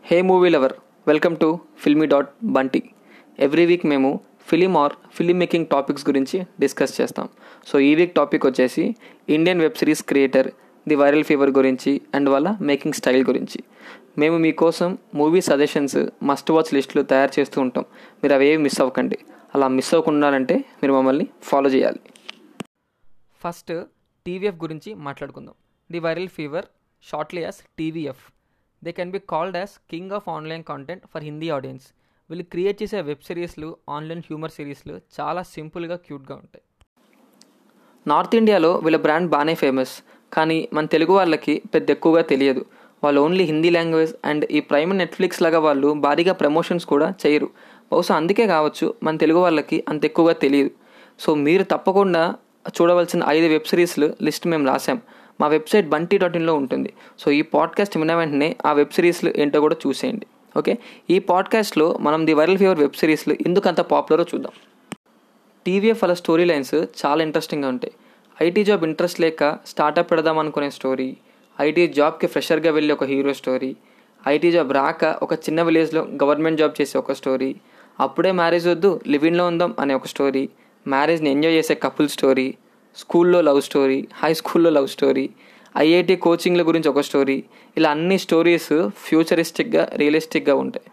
hey movie lover welcome to filmy dot Bunty every week మేము film or film making topics గురించి discuss చేస్తాం so ఈ week topic వచ్చేసి Indian web series creator the viral fever గురించి and వాళ్ళ making style గురించి మేము మీకోసం మూవీ సజెషన్స్ మస్ట్ వాచ్ లిస్టులు తయారు చేస్తూ ఉంటాం మీరు అవేవి మిస్ అవ్వకండి అలా మిస్ అవ్వకుండా అంటే మీరు మమ్మల్ని ఫాలో చేయాలి ఫస్ట్ టీవీఎఫ్ గురించి మాట్లాడుకుందాం the viral fever shortly as TVF they can be called as king of online content for Hindi audience వీళ్ళు క్రియేట్ చేసే వెబ్ సిరీస్లు ఆన్లైన్ హ్యూమర్ సిరీస్లు చాలా సింపుల్గా క్యూట్గా ఉంటాయి నార్త్ ఇండియాలో వీళ్ళ బ్రాండ్ బాగానే ఫేమస్ కానీ మన తెలుగు వాళ్ళకి పెద్ద ఎక్కువగా తెలియదు వాళ్ళు ఓన్లీ హిందీ లాంగ్వేజ్ అండ్ ఈ ప్రైమ్ నెట్ఫ్లిక్స్ లాగా వాళ్ళు భారీగా ప్రమోషన్స్ కూడా చేయరు బహుశా అందుకే కావచ్చు మన తెలుగు వాళ్ళకి అంత ఎక్కువగా తెలియదు సో మీరు తప్పకుండా చూడవలసిన ఐదు వెబ్ సిరీస్లు లిస్ట్ మేము రాసాం మా వెబ్సైట్ బంటి డాట్ ఇన్లో ఉంటుంది సో ఈ పాడ్కాస్ట్ విన్న వెంటనే ఆ వెబ్ సిరీస్లు ఏంటో కూడా చూసేయండి ఓకే ఈ పాడ్కాస్ట్లో మనం ది వైరల్ ఫీవర్ వెబ్ సిరీస్లు ఎందుకు అంత పాపులరో చూద్దాం టీవీఎఫ్ వాళ్ళ స్టోరీ లైన్స్ చాలా ఇంట్రెస్టింగ్గా ఉంటాయి ఐటీ జాబ్ ఇంట్రెస్ట్ లేక స్టార్టప్ పెడదాం అనుకునే స్టోరీ ఐటీ జాబ్కి ఫ్రెషర్గా వెళ్ళి ఒక హీరో స్టోరీ ఐటీ జాబ్ రాక ఒక చిన్న విలేజ్లో గవర్నమెంట్ జాబ్ చేసే ఒక స్టోరీ అప్పుడే మ్యారేజ్ వద్దు లివింగ్లో ఉందాం అనే ఒక స్టోరీ మ్యారేజ్ని ఎంజాయ్ చేసే కపుల్ స్టోరీ స్కూల్లో లవ్ స్టోరీ హై స్కూల్లో లవ్ స్టోరీ ఐఐటి కోచింగ్ల గురించి ఒక స్టోరీ ఇలా అన్ని స్టోరీస్ ఫ్యూచరిస్టిక్గా రియలిస్టిక్గా ఉంటాయి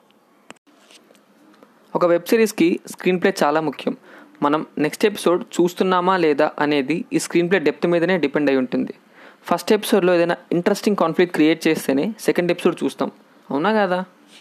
ఒక వెబ్ సిరీస్కి స్క్రీన్ ప్లే చాలా ముఖ్యం మనం నెక్స్ట్ ఎపిసోడ్ చూస్తున్నామా లేదా అనేది ఈ స్క్రీన్ ప్లే డెప్త్ మీదనే డిపెండ్ అయి ఉంటుంది ఫస్ట్ ఎపిసోడ్లో ఏదైనా ఇంట్రెస్టింగ్ కాన్ఫ్లిక్ట్ క్రియేట్ చేస్తేనే సెకండ్ ఎపిసోడ్ చూస్తాం అవునా కదా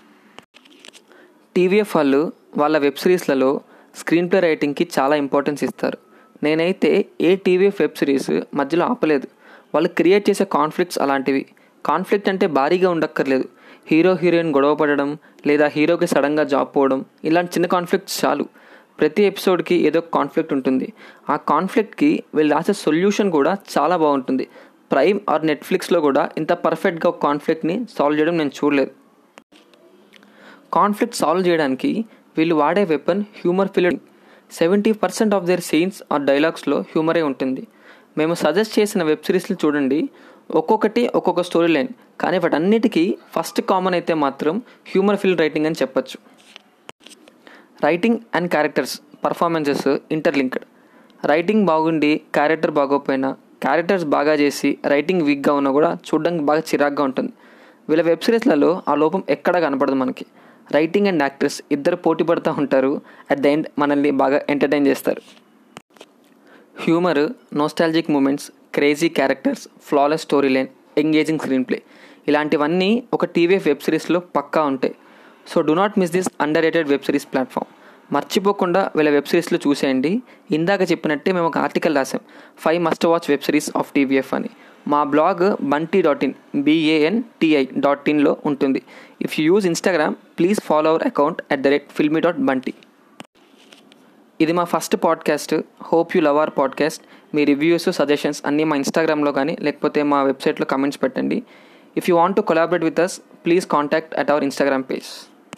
టీవీఎఫ్ వాళ్ళు వాళ్ళ వెబ్ సిరీస్లలో స్క్రీన్ ప్లే రైటింగ్కి చాలా ఇంపార్టెన్స్ ఇస్తారు నేనైతే ఏ టీవీఎఫ్ వెబ్ సిరీస్ మధ్యలో ఆపలేదు వాళ్ళు క్రియేట్ చేసే కాన్ఫ్లిక్ట్స్ అలాంటివి కాన్ఫ్లిక్ట్ అంటే భారీగా ఉండక్కర్లేదు హీరో హీరోయిన్ గొడవ పడడం లేదా హీరోకి సడన్గా జాబ్ పోవడం ఇలాంటి చిన్న కాన్ఫ్లిక్ట్స్ చాలు ప్రతి ఎపిసోడ్కి ఏదో ఒక కాన్ఫ్లిక్ట్ ఉంటుంది ఆ కాన్ఫ్లిక్ట్కి వీళ్ళు రాసే సొల్యూషన్ కూడా చాలా బాగుంటుంది ప్రైమ్ ఆర్ నెట్ఫ్లిక్స్లో కూడా ఇంత పర్ఫెక్ట్గా ఒక కాన్ఫ్లిక్ట్ని సాల్వ్ చేయడం నేను చూడలేదు కాన్ఫ్లిక్ట్ సాల్వ్ చేయడానికి వీళ్ళు వాడే weapon humour filled seventy percent of their scenes are డైలాగ్స్లో హ్యూమరే ఉంటుంది మేము సజెస్ట్ చేసిన వెబ్ సిరీస్లు చూడండి ఒక్కొక్కటి ఒక్కొక్క స్టోరీ లైన్ కానీ వాటన్నిటికీ ఫస్ట్ కామన్ అయితే మాత్రం హ్యూమర్ ఫిల్ రైటింగ్ అని చెప్పచ్చు writing and characters performances interlinked writing బాగుండి క్యారెక్టర్ బాగోకపోయినా క్యారెక్టర్స్ బాగా చేసి రైటింగ్ వీక్గా ఉన్నా కూడా చూడడానికి బాగా చిరాగ్గా ఉంటుంది వీళ్ళ వెబ్ సిరీస్లలో ఆ లోపం ఎక్కడా కనపడదు మనకి రైటింగ్ అండ్ యాక్టర్స్ ఇద్దరు పోటీ పడుతూ ఉంటారు అట్ ద ఎండ్ మనల్ని బాగా ఎంటర్టైన్ చేస్తారు humour nostalgic moments crazy characters flawless storyline engaging screenplay ఇలాంటివన్నీ ఒక టీవీఎఫ్ వెబ్ సిరీస్లో పక్కా ఉంటాయి so do not miss this underrated web series platform మర్చిపోకుండా వీళ్ళ వెబ్ సిరీస్లో చూసేయండి ఇందాక చెప్పినట్టే మేము ఒక ఆర్టికల్ రాసాం five must watch web series of TVF అని మా blog Bunty dot in B A N T I dot ఇన్లో ఉంటుంది if you use Instagram please follow our account at the rate filmy dot Bunty ఇది మా first podcast hope you love our podcast మీ reviews suggestions అన్నీ మా ఇన్స్టాగ్రామ్లో కానీ లేకపోతే మా వెబ్సైట్లో కమెంట్స్ పెట్టండి if you want to collaborate with us please contact at our Instagram page